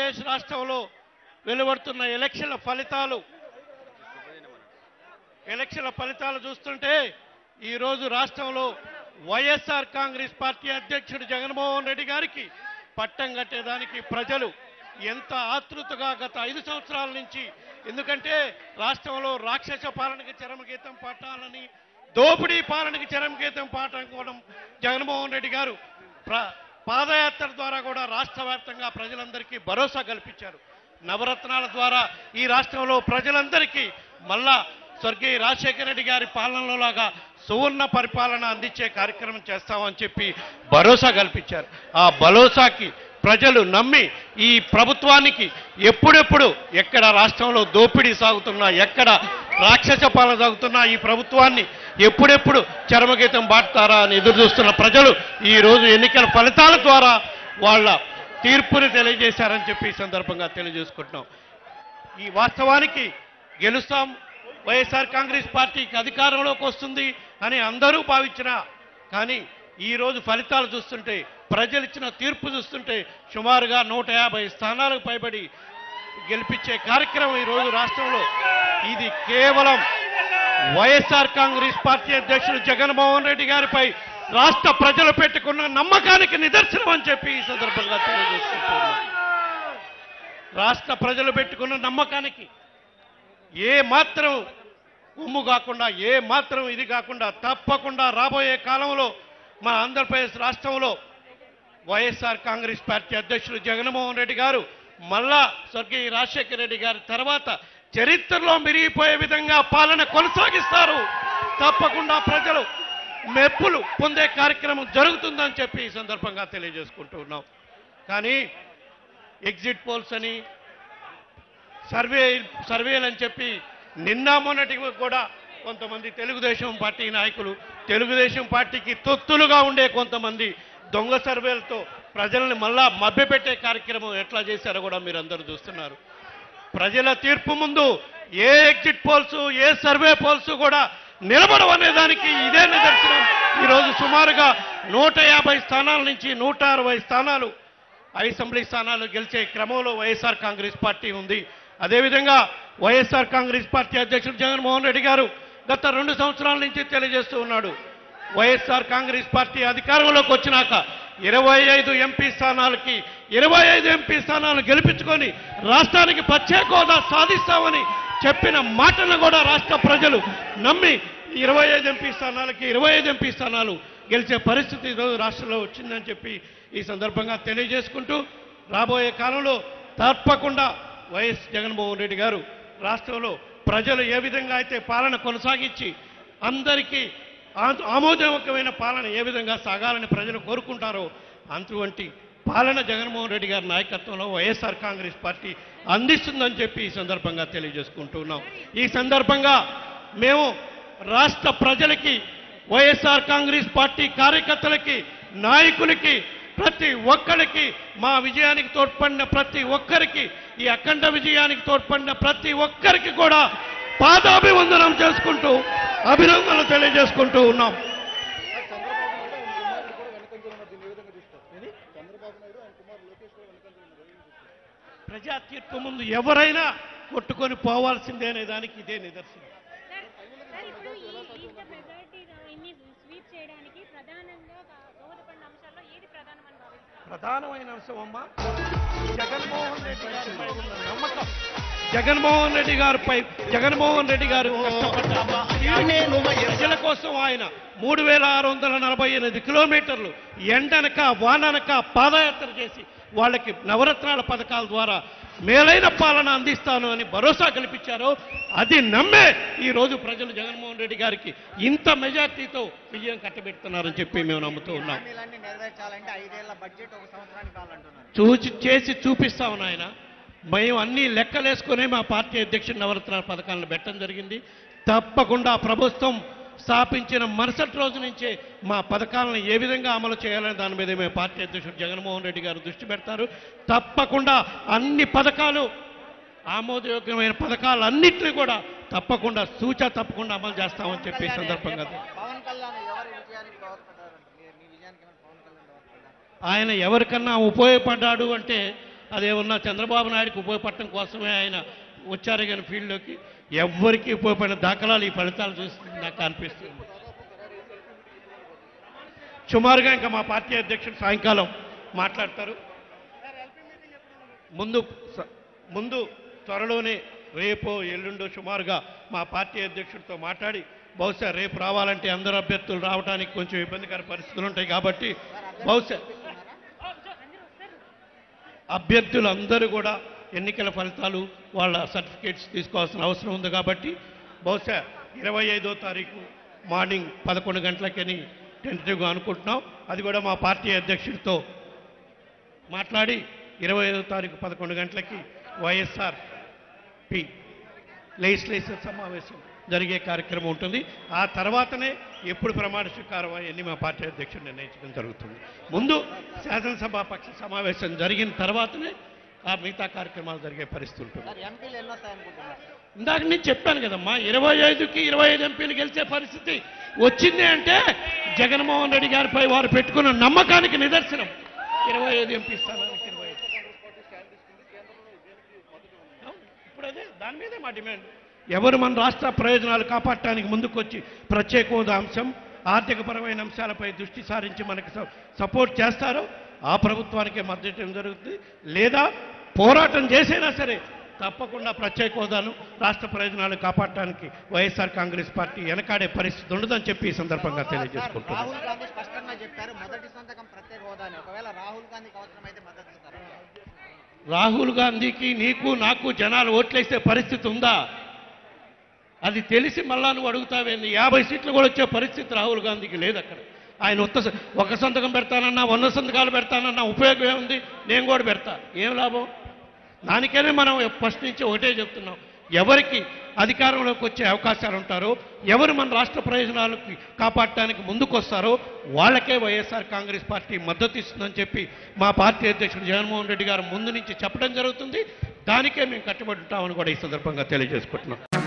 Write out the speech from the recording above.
ఆంధ్రప్రదేశ్ రాష్ట్రంలో వెలువడుతున్న ఎలక్షన్ల ఫలితాలు ఎలక్షన్ల ఫలితాలు చూస్తుంటే ఈరోజు రాష్ట్రంలో వైఎస్ఆర్ కాంగ్రెస్ పార్టీ అధ్యక్షుడు జగన్మోహన్ రెడ్డి గారికి పట్టం కట్టేదానికి ప్రజలు ఎంత ఆతృతగా గత ఐదు సంవత్సరాల నుంచి ఎందుకంటే రాష్ట్రంలో రాక్షస పాలనకి చరమగీతం పాటాలని దోపిడీ పాలనకి చరమగీతం పాటనుకోవడం జగన్మోహన్ రెడ్డి గారు ప్ర- పాదయాత్ర ద్వారా కూడా రాష్ట్ర వ్యాప్తంగా ప్రజలందరికీ భరోసా కల్పించారు నవరత్నాల ద్వారా ఈ రాష్ట్రంలో ప్రజలందరికీ మళ్ళా స్వర్గీయ రాజశేఖర రెడ్డి గారి పాలనలో లాగా సువర్ణ పరిపాలన అందించే కార్యక్రమం చేస్తామని చెప్పి భరోసా కల్పించారు ఆ భరోసాకి ప్రజలు నమ్మి ఈ ప్రభుత్వానికి ఎప్పుడెప్పుడు ఎక్కడ రాష్ట్రంలో దోపిడీ సాగుతున్నా ఎక్కడ రాక్షస పాలన సాగుతున్నా ఈ ప్రభుత్వాన్ని ఎప్పుడెప్పుడు చరమగీతం బాటుతారా అని ఎదురు చూస్తున్న ప్రజలు ఈ రోజు ఎన్నికల ఫలితాల ద్వారా వాళ్ళ తీర్పుని తెలియజేశారని చెప్పి ఈ సందర్భంగా తెలియజేసుకుంటున్నాం ఈ వాస్తవానికి గెలుస్తాం వైఎస్ఆర్ కాంగ్రెస్ పార్టీకి అధికారంలోకి వస్తుంది అని అందరూ భావించినా కానీ ఈ రోజు ఫలితాలు చూస్తుంటే ప్రజలు ఇచ్చిన తీర్పు చూస్తుంటే సుమారుగా నూట యాభై స్థానాలకు పైబడి గెలిపించే కార్యక్రమం ఈ రోజు రాష్ట్రంలో ఇది కేవలం వైఎస్ఆర్ కాంగ్రెస్ పార్టీ అధ్యక్షుడు జగన్మోహన్ రెడ్డి గారిపై రాష్ట్ర ప్రజలు పెట్టుకున్న నమ్మకానికి నిదర్శనం అని చెప్పి ఈ సందర్భంగా తెలియజేసుకుంటున్నాను రాష్ట్ర ప్రజలు పెట్టుకున్న నమ్మకానికి ఏ మాత్రం ఉమ్ము కాకుండా ఏ మాత్రం ఇది కాకుండా తప్పకుండా రాబోయే కాలంలో మన ఆంధ్రప్రదేశ్ రాష్ట్రంలో వైఎస్ఆర్ కాంగ్రెస్ పార్టీ అధ్యక్షులు జగన్మోహన్ రెడ్డి గారు మళ్ళా స్వర్గీయ రాజశేఖర రెడ్డి గారి తర్వాత చరిత్రలో మిరిగిపోయే విధంగా పాలన కొనసాగిస్తారు తప్పకుండా ప్రజలు మెప్పులు పొందే కార్యక్రమం జరుగుతుందని చెప్పి ఈ సందర్భంగా తెలియజేసుకుంటూ ఉన్నాం కానీ ఎగ్జిట్ పోల్స్ అని సర్వే సర్వేలు అని చెప్పి నిన్న మొన్నటి కూడా కొంతమంది తెలుగుదేశం పార్టీ నాయకులు తెలుగుదేశం పార్టీకి తొత్తులుగా ఉండే కొంతమంది దొంగ సర్వేలతో ప్రజల్ని మళ్ళా మభ్యపెట్టే కార్యక్రమం ఎట్లా చేశారో కూడా మీరు అందరూ చూస్తున్నారు ప్రజల తీర్పు ముందు ఏ ఎగ్జిట్ పోల్స్ ఏ సర్వే పోల్స్ కూడా నిలబడవనే దానికి ఇదే నిదర్శనం ఈరోజు సుమారుగా నూట యాభై స్థానాల నుంచి నూట అరవై స్థానాలు అసెంబ్లీ స్థానాలు గెలిచే క్రమంలో వైఎస్ఆర్ కాంగ్రెస్ పార్టీ ఉంది అదేవిధంగా వైఎస్ఆర్ కాంగ్రెస్ పార్టీ అధ్యక్షుడు జగన్మోహన్ రెడ్డి గారు గత రెండు సంవత్సరాల నుంచి తెలియజేస్తూ ఉన్నాడు వైఎస్ఆర్ కాంగ్రెస్ పార్టీ అధికారంలోకి వచ్చినాక ఇరవై ఐదు ఎంపీ స్థానాలకి ఇరవై ఐదు ఎంపీ స్థానాలు గెలిపించుకొని రాష్ట్రానికి ప్రత్యేక హోదా సాధిస్తామని చెప్పిన మాటలను కూడా రాష్ట్ర ప్రజలు నమ్మి ఇరవై ఐదు ఎంపీ స్థానాలకి ఇరవై ఐదు ఎంపీ స్థానాలు గెలిచే పరిస్థితి ఈరోజు రాష్ట్రంలో వచ్చిందని చెప్పి ఈ సందర్భంగా తెలియజేసుకుంటూ రాబోయే కాలంలో తప్పకుండా వైఎస్ జగన్మోహన్ రెడ్డి గారు రాష్ట్రంలో ప్రజలు ఏ విధంగా అయితే పాలన కొనసాగించి అందరికీ ఆ- ఆమోదయోగ్యమైన పాలన ఏ విధంగా సాగాలని ప్రజలు కోరుకుంటారో అటువంటి పాలన జగన్మోహన్ రెడ్డి గారి నాయకత్వంలో వైఎస్ఆర్ కాంగ్రెస్ పార్టీ అందిస్తుందని చెప్పి ఈ సందర్భంగా తెలియజేసుకుంటున్నాం ఈ సందర్భంగా మేము రాష్ట్ర ప్రజలకి వైఎస్ఆర్ కాంగ్రెస్ పార్టీ కార్యకర్తలకి నాయకులకి ప్రతి ఒక్కరికి మా విజయానికి తోడ్పడిన ప్రతి ఒక్కరికి ఈ అఖండ విజయానికి తోడ్పడిన ప్రతి ఒక్కరికి కూడా పాదాభివందనం చేసుకుంటూ అభినందనలు తెలియజేసుకుంటూ ఉన్నాం ప్రజా తీర్పు ముందు ఎవరైనా కొట్టుకొని పోవాల్సిందే అనే దానికి ఇదే నిదర్శనం సార్ ఇప్పుడు ఈ ఇంత మెజారిటీ ఇన్ని స్వీప్ చేయడానికి ప్రధానంగా దోహదపడిన అంశాల్లో ఏది ప్రధానమని భావిస్తున్నారు ప్రధానమైన అంశం అమ్మా జగన్మోహన్ రెడ్డి గారిపై ఉన్న నమ్మకం జగన్మోహన్ రెడ్డి గారిపై జగన్మోహన్ రెడ్డి గారు కష్టపడ్డ ప్రజల కోసం ఆయన మూడు వేల ఆరు వందల నలభై ఎనిమిది కిలోమీటర్లు ఎండనక వాననక పాదయాత్ర చేసి వాళ్ళకి నవరత్నాల పథకాల ద్వారా మేలైన పాలన అందిస్తాను అని భరోసా కల్పించారో అది నమ్మే ఈ రోజు ప్రజలు జగన్మోహన్ రెడ్డి గారికి ఇంత మెజార్టీతో విజయం కట్టబెడుతున్నారని చెప్పి మేము నమ్ముతూ ఉన్నాం హామీలన్నీ నెరవేర్చాలంటే ఐదేళ్ల బడ్జెట్ ఒక సంవత్సరానికి కావాలంటున్నారు చూసి చేసి చూపిస్తాం నాయన మేము అన్ని లెక్కలేసుకునే మా పార్టీ అధ్యక్షుడు నవరత్నాల పథకాలను పెట్టడం జరిగింది తప్పకుండా ప్రభుత్వం స్థాపించిన మరుసటి రోజు నుంచే మా పథకాలను ఏ విధంగా అమలు చేయాలనే దాని మీద మేము పార్టీ అధ్యక్షుడు జగన్మోహన్ రెడ్డి గారు దృష్టి పెడతారు తప్పకుండా అన్ని పథకాలు ఆమోదయోగ్యమైన పథకాలు అన్నింటినీ కూడా తప్పకుండా సూచ తప్పకుండా అమలు చేస్తామని చెప్పి ఈ సందర్భంగా పవన్ కళ్యాణ్ ఎవరి విజయానికి దోహదపడ్డారు మీ మీ విజయానికి ఏమైనా పవన్ కళ్యాణ్ దోహదపడ్డారు ఆయన ఎవరికన్నా ఉపయోగపడ్డాడు అంటే అదేమన్నా చంద్రబాబు నాయుడుకి ఉపయోగపడటం కోసమే ఆయన వచ్చారు కానీ ఫీల్డ్లోకి ఎవ్వరికీ ఉపయోగపడిన దాఖలాలు ఈ ఫలితాలు చూస్తుంది నాకు అనిపిస్తుంది సుమారుగా ఇంకా మా పార్టీ అధ్యక్షుడు సాయంకాలం మాట్లాడతారు ముందు స- ముందు త్వరలోనే రేపో ఎల్లుండో సుమారుగా మా పార్టీ అధ్యక్షుడితో మాట్లాడి బహుశా రేపు రావాలంటే అందరు అభ్యర్థులు రావడానికి కొంచెం ఇబ్బందికర పరిస్థితులు ఉంటాయి కాబట్టి బహుశా అభ్యర్థులందరూ కూడా ఎన్నికల ఫలితాలు వాళ్ళ సర్టిఫికేట్స్ తీసుకోవాల్సిన అవసరం ఉంది కాబట్టి బహుశా ఇరవై ఐదో తారీఖు మార్నింగ్ పదకొండు గంటలకని టెంటటివ్గా అనుకుంటున్నాం అది కూడా మా పార్టీ అధ్యక్షుడితో మాట్లాడి ఇరవై ఐదో తారీఖు పదకొండు గంటలకి వైఎస్ఆర్ పి లెజిస్లేచర్ సమావేశం జరిగే కార్యక్రమం ఉంటుంది ఆ తర్వాతనే ఎప్పుడు ప్రమాణ స్వీకారం అవన్నీ మా పార్టీ అధ్యక్షుడు నిర్ణయించడం జరుగుతుంది ముందు శాసనసభ పక్ష సమావేశం జరిగిన తర్వాతనే ఆ మిగతా కార్యక్రమాలు జరిగే పరిస్థితి ఉంటుంది సార్ ఎంపీలు ఎన్ని వస్తాయనుకుంటున్నారు ఇందాక నేను చెప్పాను కదమ్మా ఇరవై ఐదుకి ఇరవై ఐదు ఎంపీలు గెలిచే పరిస్థితి వచ్చింది అంటే జగన్మోహన్ రెడ్డి గారిపై వారు పెట్టుకున్న నమ్మకానికి నిదర్శనం ఇరవై ఐదు ఎంపీ స్థానానికి ఇరవై ఐదు అవును, ఇప్పుడు అదే దాని మీదే మా డిమాండ్ ఎవరు మన రాష్ట్ర ప్రయోజనాలు కాపాడటానికి ముందుకొచ్చి ప్రత్యేక హోదా అంశం ఆర్థికపరమైన అంశాలపై దృష్టి సారించి మనకు స- సపోర్ట్ చేస్తారో ఆ ప్రభుత్వానికే మద్దతు ఇవ్వడం జరుగుతుంది లేదా పోరాటం చేసైనా సరే తప్పకుండా ప్రత్యేక హోదాను రాష్ట్ర ప్రయోజనాలు కాపాడటానికి వైఎస్ఆర్ కాంగ్రెస్ పార్టీ వెనకాడే పరిస్థితి ఉండదని చెప్పి ఈ సందర్భంగా సార్, తెలియజేసుకుంటున్నాను రాహుల్ గాంధీ స్పష్టంగా చెప్పారు మొదటి సంతకం ప్రత్యేక హోదా అని ఒకవేళ రాహుల్ గాంధీకి అవసరమైతే మద్దతు ఇస్తారా రాహుల్ గాంధీకి నీకు నాకు జనాలు ఓట్లేసే పరిస్థితి ఉందా అది తెలిసి మళ్ళా నువ్వు అడుగుతావేంది యాభై సీట్లు కూడా వచ్చే పరిస్థితి రాహుల్ గాంధీకి లేదు అక్కడ ఆయన ఒక్క స- ఒక సంతకం పెడతానన్నా వంద సంతకాలు పెడతానన్నా ఉపయోగం ఏముంది నేను కూడా పెడతా ఏం లాభం దానికనే మనం ఫస్ట్ నుంచి ఒకటే చెప్తున్నాం ఎవరికి అధికారంలోకి వచ్చే అవకాశాలు ఉంటారో ఎవరు మన రాష్ట్ర ప్రయోజనాలకు కాపాడటానికి ముందుకొస్తారో వాళ్ళకే వైఎస్ఆర్ కాంగ్రెస్ పార్టీ మద్దతు ఇస్తుందని చెప్పి మా పార్టీ అధ్యక్షుడు జగన్మోహన్ రెడ్డి గారు ముందు నుంచి చెప్పడం జరుగుతుంది దానికే మేము కట్టుబడి ఉంటామని కూడా ఈ సందర్భంగా తెలియజేసుకుంటున్నాం